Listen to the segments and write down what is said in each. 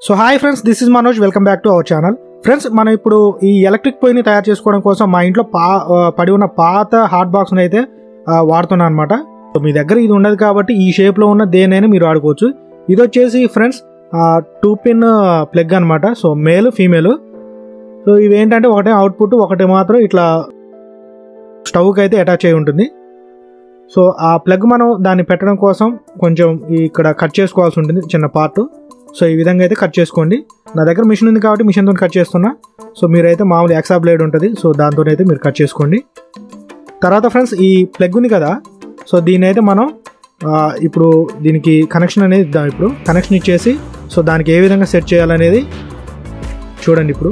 so hi friends this is Manoj welcome back to our channel friends మనం ఇప్పుడు ఈ electric పొయ్యిని తయారు చేసుకోవడం కోసం మా ఇంట్లో పా ఆ, పడి ఉన్న పాత హాట్ బాక్స్ని అయితే ఆ, వాడుతున్నాను అనమాట సో మీ దగ్గర ఇది ఉండదు కాబట్టి ఈ షేప్లో ఉన్న దేనైనా మీరు వాడుకోవచ్చు ఇది వచ్చేసి ఫ్రెండ్స్ టూ పిన్ ప్లగ్ అనమాట సో మేల్ ఫీమేల్ సో ఇవి ఏంటంటే ఒకటే అవుట్పుట్ ఒకటి మాత్రం ఇట్లా స్టవ్కి అయితే అటాచ్ అయి ఉంటుంది సో ఆ ప్లగ్ మనం దాన్ని పెట్టడం కోసం కొంచెం ఈ- ఇక్కడ కట్ చేసుకోవాల్సి ఉంటుంది చిన్న పార్ట్ సో ఈ విధంగా అయితే కట్ చేసుకోండి నా దగ్గర మిషన్ ఉంది కాబట్టి మిషన్తో కట్ చేస్తున్నా సో మీరైతే మామూలు ఎక్సా బ్లేడ్ ఉంటుంది సో దాంతో అయితే మీరు కట్ చేసుకోండి తర్వాత ఫ్రెండ్స్ ఈ ప్లగ్ ఉంది కదా సో దీని అయితే మనం ఆ, ఇప్పుడు దీనికి కనెక్షన్ అనేది ఇద్దాం ఇప్పుడు కనెక్షన్ ఇచ్చేసి సో దానికి ఏ విధంగా సెట్ చేయాలనేది చూడండి ఇప్పుడు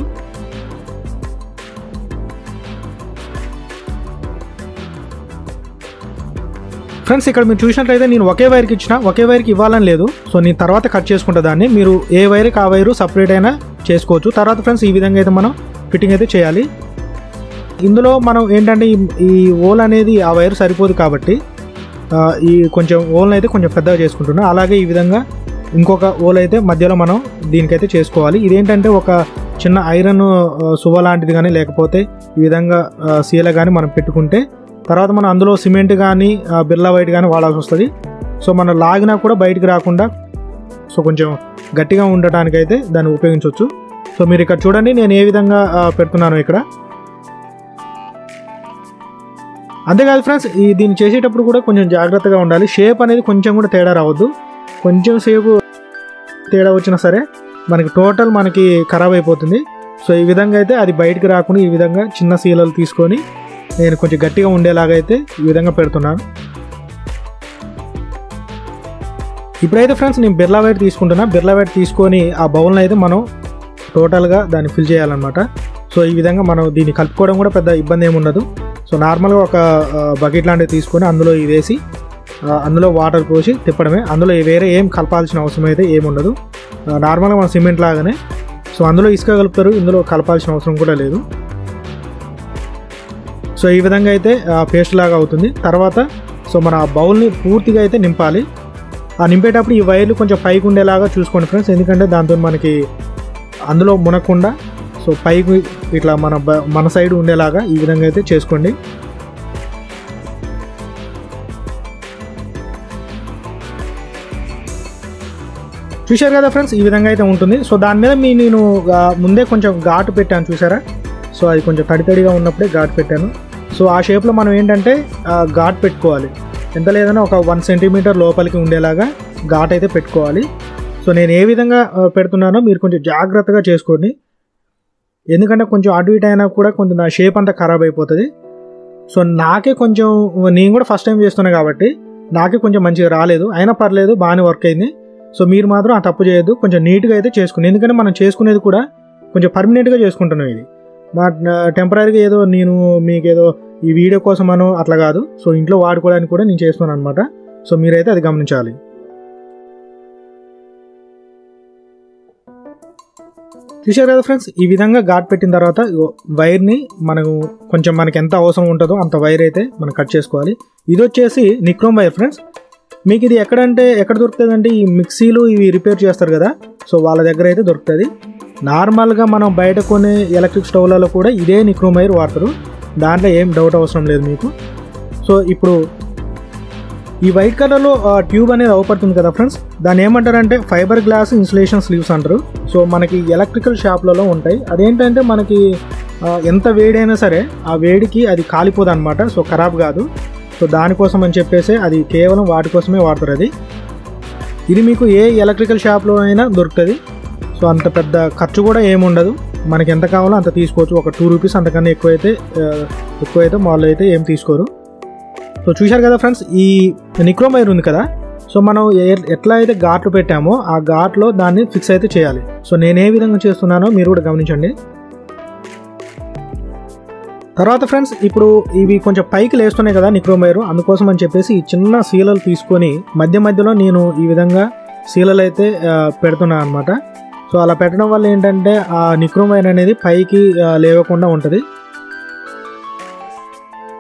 ఫ్రెండ్స్ ఇక్కడ మీరు చూసినట్లయితే నేను ఒకే వైర్కి ఇచ్చిన ఒకే వైర్కి ఇవ్వాలని లేదు సో నేను తర్వాత కట్ చేసుకుంటా దాన్ని మీరు ఏ వైర్కి ఆ వైరు సపరేట్ అయినా చేసుకోవచ్చు తర్వాత ఫ్రెండ్స్ ఈ విధంగా అయితే మనం ఫిట్టింగ్ అయితే చేయాలి ఇందులో మనం ఏంటంటే ఈ ఈ ఓల్ అనేది ఆ వైర్ సరిపోదు కాబట్టి ఆ, ఈ కొంచెం ఓల్ని అయితే కొంచెం పెద్దగా చేసుకుంటున్నాం అలాగే ఈ విధంగా ఇంకొక ఓల్ అయితే మధ్యలో మనం దీనికైతే చేసుకోవాలి ఇదేంటంటే ఒక చిన్న ఐరన్ ఆ, సువ్వ లాంటిది కానీ లేకపోతే ఈ విధంగా ఆ, సీల కానీ మనం పెట్టుకుంటే తర్వాత మనం అందులో సిమెంట్ కానీ ఆ, బిర్లా వైట్ కానీ వాడాల్సి వస్తుంది సో మనం లాగినా కూడా బయటికి రాకుండా సో కొంచెం గట్టిగా ఉండటానికి అయితే దాన్ని ఉపయోగించవచ్చు సో మీరు ఇక్కడ చూడండి నేను ఏ విధంగా ఆ, పెడుతున్నాను ఇక్కడ అంతేకాదు ఫ్రెండ్స్ ఈ దీన్ని చేసేటప్పుడు కూడా కొంచెం జాగ్రత్తగా ఉండాలి షేప్ అనేది కొంచెం కూడా తేడా రావద్దు కొంచెం సేపు తేడా వచ్చినా సరే మనకి టోటల్ మనకి ఖరాబ్ అయిపోతుంది సో ఈ విధంగా అయితే అది బయటికి రాకుండా ఈ విధంగా చిన్న సీలలు తీసుకొని నేను కొంచెం గట్టిగా ఉండేలాగా అయితే ఈ విధంగా పెడుతున్నాను ఇప్పుడైతే ఫ్రెండ్స్ నేను బిర్లా వైట్ తీసుకుంటున్నా బిర్లా వైట్ తీసుకొని ఆ బౌల్ని అయితే మనం టోటల్గా దాన్ని ఫిల్ చేయాలన్నమాట సో ఈ విధంగా మనం దీన్ని కలుపుకోవడం కూడా పెద్ద ఇబ్బంది ఏమి ఉండదు సో నార్మల్గా ఒక బకెట్ లాంటివి తీసుకొని అందులో ఇది వేసి ఆ, అందులో వాటర్ పోసి తిప్పడమే అందులో వేరే ఏం కలపాల్సిన అవసరం అయితే ఏమి ఉండదు ఆ, నార్మల్గా మన సిమెంట్ లాగానే సో అందులో ఇసుక కలుపుతారు ఇందులో కలపాల్సిన అవసరం కూడా లేదు సో ఈ విధంగా అయితే పేస్ట్ లాగా అవుతుంది తర్వాత సో మన ఆ బౌల్ని పూర్తిగా అయితే నింపాలి ఆ నింపేటప్పుడు ఈ వైర్లు కొంచెం పైకి ఉండేలాగా చూసుకోండి ఫ్రెండ్స్ ఎందుకంటే దాంతో మనకి అందులో మునకుండా సో పైకి ఇట్లా మన బ- మన సైడ్ ఉండేలాగా ఈ విధంగా అయితే చేసుకోండి చూశారు కదా ఫ్రెండ్స్ ఈ విధంగా అయితే ఉంటుంది సో దాని మీద మీ నేను ఆ, ముందే కొంచెం ఘాటు పెట్టాను చూసారా సో అది కొంచెం తడి తడిగా ఉన్నప్పుడే ఘాటు పెట్టాను సో ఆ షేప్లో మనం ఏంటంటే ఆ, ఘాటు పెట్టుకోవాలి ఎంత లేదన్నా ఒక వన్ సెంటీమీటర్ లోపలికి ఉండేలాగా ఘాట్ అయితే పెట్టుకోవాలి సో నేను ఏ విధంగా ఆ, పెడుతున్నానో మీరు కొంచెం జాగ్రత్తగా చేసుకోండి ఎందుకంటే కొంచెం అటు ఇటు అయినా కూడా కొంచెం నా షేప్ అంతా ఖరాబ్ అయిపోతుంది సో నాకే కొంచెం నేను కూడా ఫస్ట్ టైం చేస్తున్నా కాబట్టి నాకే కొంచెం మంచిగా రాలేదు అయినా పర్లేదు బాగానే వర్క్ అయింది సో మీరు మాత్రం ఆ తప్పు చేయొద్దు కొంచెం నీట్గా అయితే చేసుకుని ఎందుకంటే మనం చేసుకునేది కూడా కొంచెం పర్మనెంట్గా చేసుకుంటున్నాం ఇది మా టెంపరీగా ఏదో నేను మీకు ఏదో ఈ వీడియో కోసం అనో అట్లా కాదు సో ఇంట్లో వాడుకోవడానికి కూడా నేను చేస్తున్నాను అనమాట సో మీరైతే అది గమనించాలి చూశారు కదా ఫ్రెండ్స్ ఈ విధంగా ఘాట్ పెట్టిన తర్వాత ఇగో వైర్ని మనకు కొంచెం మనకి ఎంత అవసరం ఉంటుందో అంత వైర్ అయితే మనం కట్ చేసుకోవాలి ఇది వచ్చేసి నిక్రోమ్ వైర్ ఫ్రెండ్స్ మీకు ఇది ఎక్కడంటే ఎక్కడ దొరుకుతుంది అంటే ఈ మిక్సీలు ఇవి రిపేర్ చేస్తారు కదా సో వాళ్ళ దగ్గర అయితే దొరుకుతుంది నార్మల్గా మనం బయట కొనే ఎలక్ట్రిక్ స్టవ్లలో కూడా ఇదే నిక్రోమ్ వైర్ వాడతారు దాంట్లో ఏం డౌట్ అవసరం లేదు మీకు సో ఇప్పుడు ఈ వైట్ కలర్లో ట్యూబ్ అనేది అవపడుతుంది కదా ఫ్రెండ్స్ దాన్ని ఏమంటారంటే ఫైబర్ గ్లాస్ ఇన్సులేషన్ స్లీవ్స్ అంటారు సో మనకి ఎలక్ట్రికల్ షాప్లలో ఉంటాయి అదేంటంటే మనకి ఆ, ఎంత వేడైనా సరే ఆ వేడికి అది కాలిపోదు అనమాట సో ఖరాబ్ కాదు సో దానికోసం అని చెప్పేసి అది కేవలం వాటి కోసమే వాడతారు అది ఇది మీకు ఏ ఎలక్ట్రికల్ షాప్లో అయినా దొరుకుతుంది సో అంత పెద్ద ఖర్చు కూడా ఏముండదు మనకి ఎంత కావాలో అంత తీసుకోవచ్చు ఒక టూ రూపీస్ అంతకన్నా ఎక్కువైతే ఆ, ఎక్కువైతే మాల్లో అయితే ఏం తీసుకోరు సో చూశారు కదా ఫ్రెండ్స్ ఈ నిక్రోమైర్ ఉంది కదా సో మనం ఏ- ఎట్లా అయితే ఘాట్లు పెట్టామో ఆ ఘాట్లో దాన్ని ఫిక్స్ అయితే చేయాలి సో నేను ఏ విధంగా చేస్తున్నానో మీరు కూడా గమనించండి తర్వాత ఫ్రెండ్స్ ఇప్పుడు ఇవి కొంచెం పైకి లేస్తున్నాయి కదా నిక్రోమైర్ అందుకోసం అని చెప్పేసి ఈ చిన్న సీలలు తీసుకొని మధ్య మధ్యలో నేను ఈ విధంగా సీలలు అయితే ఆ, పెడుతున్నాను అనమాట సో అలా పెట్టడం వల్ల ఏంటంటే ఆ నిక్రోమైర్ అనేది పైకి ఆ, లేవకుండా ఉంటుంది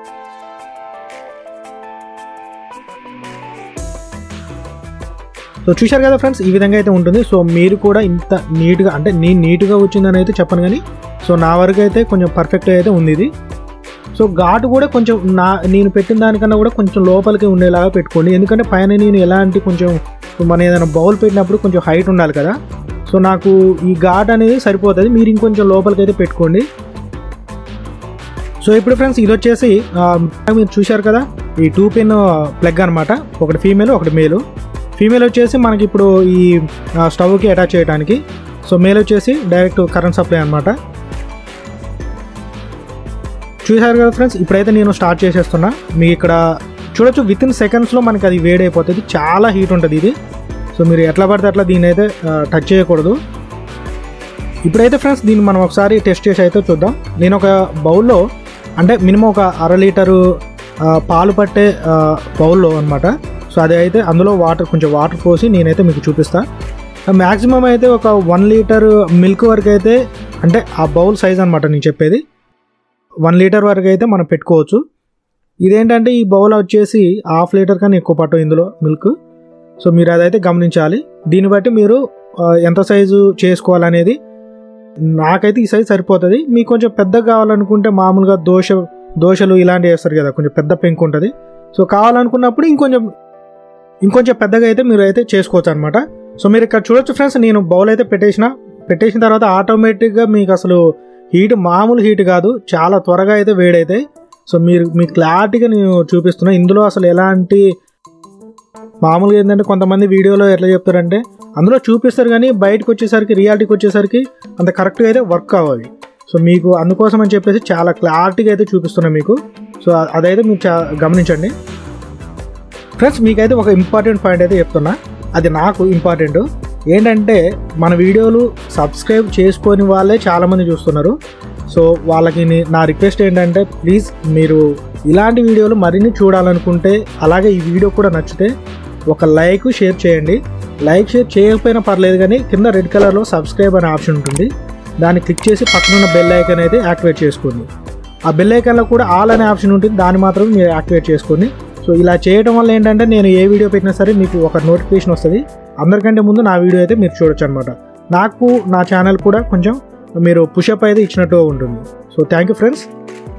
సో సో చూశారు కదా ఫ్రెండ్స్ ఈ విధంగా అయితే ఉంటుంది సో మీరు కూడా ఇంత నీట్గా అంటే నేను నీట్గా వచ్చిందని అయితే చెప్పను కానీ సో నా వరకు అయితే కొంచెం పర్ఫెక్ట్గా అయితే ఉంది ఇది సో ఘాటు కూడా కొంచెం నా నేను పెట్టిన దానికన్నా కూడా కొంచెం లోపలికి ఉండేలాగా పెట్టుకోండి ఎందుకంటే పైన నేను ఎలాంటి కొంచెం మన ఏదైనా బౌల్ పెట్టినప్పుడు కొంచెం హైట్ ఉండాలి కదా సో నాకు ఈ ఘాట్ అనేది సరిపోతుంది మీరు ఇంకొంచెం లోపలికి అయితే పెట్టుకోండి సో ఇప్పుడు ఫ్రెండ్స్ ఇది వచ్చేసి ఆ, మీరు చూశారు కదా ఈ టూ పిన్ ప్లగ్ అనమాట ఒకటి ఫీమేల్ ఒకటి మేలు ఫీమేల్ వచ్చేసి మనకి ఇప్పుడు ఈ ఆ, స్టవ్కి అటాచ్ చేయడానికి సో మేల్ వచ్చేసి డైరెక్ట్ కరెంట్ సప్లై అనమాట చూశారు కదా ఫ్రెండ్స్ ఇప్పుడైతే నేను స్టార్ట్ చేసేస్తున్నా మీకు ఇక్కడ చూడొచ్చు విత్ ఇన్ సెకండ్స్లో మనకి అది వేడైపోతుంది చాలా హీట్ ఉంటుంది ఇది సో మీరు ఎట్లా పడితే అట్లా దీన్ని అయితే టచ్ చేయకూడదు ఇప్పుడైతే ఫ్రెండ్స్ దీన్ని మనం ఒకసారి టెస్ట్ చేసి అయితే చూద్దాం నేను ఒక బౌల్లో అంటే మినిమం ఒక అర లీటరు ఆ, పాలు పట్టే ఆ, బౌల్లో అనమాట సో అది అయితే అందులో వాటర్ కొంచెం వాటర్ పోసి నేనైతే మీకు చూపిస్తాను మ్యాక్సిమం అయితే ఒక వన్ లీటర్ మిల్క్ వరకు అయితే అంటే ఆ బౌల్ సైజ్ అనమాట నేను చెప్పేది వన్ లీటర్ వరకు అయితే మనం పెట్టుకోవచ్చు ఇదేంటంటే ఈ బౌల్ వచ్చేసి హాఫ్ లీటర్ కన్నా ఎక్కువ పట్టు ఇందులో మిల్క్ సో మీరు అదైతే గమనించాలి దీన్ని బట్టి మీరు ఆ, ఎంత సైజు చేసుకోవాలనేది నాకైతే ఈ సైజ్ సరిపోతుంది మీకు కొంచెం పెద్దగా కావాలనుకుంటే మామూలుగా దోశ దోశలు ఇలాంటివి వేస్తారు కదా కొంచెం పెద్ద పెంకు ఉంటుంది సో కావాలనుకున్నప్పుడు ఇంకొంచెం ఇంకొంచెం పెద్దగా అయితే మీరు అయితే చేసుకోవచ్చు అనమాట సో మీరు ఇక్కడ చూడొచ్చు ఫ్రెండ్స్ నేను బౌల్ అయితే పెట్టేసిన పెట్టేసిన తర్వాత ఆటోమేటిక్గా మీకు అసలు హీట్ మామూలు హీట్ కాదు చాలా త్వరగా అయితే వేడైతాయి సో మీరు మీ క్లారిటీగా నేను చూపిస్తున్నా ఇందులో అసలు ఎలాంటి మామూలుగా ఏంటంటే కొంతమంది వీడియోలో ఎట్లా చెప్తారంటే అందులో చూపిస్తారు కానీ బయటకు వచ్చేసరికి రియాలిటీకి వచ్చేసరికి అంత కరెక్ట్గా అయితే వర్క్ కావాలి సో మీకు అందుకోసం అని చెప్పేసి చాలా క్లారిటీగా అయితే చూపిస్తున్నా మీకు సో అ- అదైతే మీరు చా గమనించండి ఫ్రెండ్స్ మీకైతే ఒక ఇంపార్టెంట్ పాయింట్ అయితే చెప్తున్నా అది నాకు ఇంపార్టెంట్ ఏంటంటే మన వీడియోలు సబ్స్క్రైబ్ చేసుకొని వాళ్ళే చాలామంది చూస్తున్నారు సో వాళ్ళకి నే- నా రిక్వెస్ట్ ఏంటంటే ప్లీజ్ మీరు ఇలాంటి వీడియోలు మరిన్ని చూడాలనుకుంటే అలాగే ఈ వీడియో కూడా నచ్చితే ఒక లైక్ షేర్ చేయండి లైక్ షేర్ చేయకపోయినా పర్లేదు కానీ కింద రెడ్ కలర్లో సబ్స్క్రైబ్ అనే ఆప్షన్ ఉంటుంది దాన్ని క్లిక్ చేసి పక్కనున్న బెల్ ఐకాన్ అయితే యాక్టివేట్ చేసుకోండి ఆ బెల్ ఐకాన్లో కూడా ఆల్ అనే ఆప్షన్ ఉంటుంది దాన్ని మాత్రం మీరు యాక్టివేట్ చేసుకోండి సో ఇలా చేయడం వల్ల ఏంటంటే నేను ఏ వీడియో పెట్టినా సరే మీకు ఒక నోటిఫికేషన్ వస్తుంది అందరికంటే ముందు నా వీడియో అయితే మీరు చూడొచ్చు అనమాట నాకు నా ఛానల్ కూడా కొంచెం మీరు పుషప్ అయితే ఇచ్చినట్టుగా ఉంటుంది సో థ్యాంక్ యూ ఫ్రెండ్స్